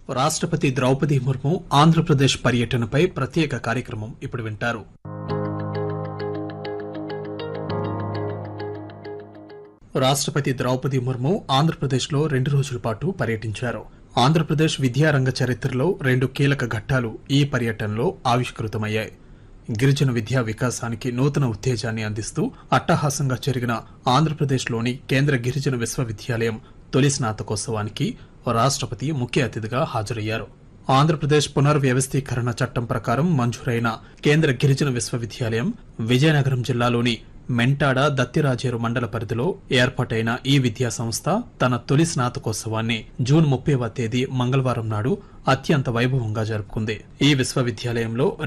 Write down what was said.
రాష్ట్రపతి ద్రౌపది ముర్ము ఆంధ్రప్రదేశ్ పర్యటనపై ప్రత్యేక కార్యక్రమం ఇప్పుడు వింటారు రాష్ట్రపతి ద్రౌపది ముర్ము ఆంధ్రప్రదేశ్లో రెండు రోజుల పాటు పర్యటించారు ఆంధ్రప్రదేశ్ విద్యారంగ చరిత్రలో రెండు కీలక ఘట్టాలు ఈ పర్యటనలో ఆవిష్కృతమయ్యాయి గిరిజన విద్యా వికాసానికి నూతన ఉత్తేజాన్ని అందిస్తూ అట్టహాసంగా జరిగిన ఆంధ్రప్రదేశ్లోని కేంద్ర గిరిజన విశ్వవిద్యాలయం తొలి స్నాతకోత్సవానికి రాష్ట్రపతి ముఖ్య అతిథిగా హాజరయ్యారు ఆంధ్రప్రదేశ్ పునర్వ్యవస్థీకరణ చట్టం ప్రకారం మంజూరైన కేంద్ర గిరిజన విశ్వవిద్యాలయం విజయనగరం జిల్లాలోని మెంటాడ దత్తిరాజేరు మండల పరిధిలో ఏర్పాటైన ఈ విద్యా సంస్థ తన తొలి స్నాతకోత్సవాన్ని జూన్ ముప్పైవ తేదీ మంగళవారం నాడు అత్యంత వైభవంగా జరుపుకుంది ఈ విశ్వవిద్యాలయంలో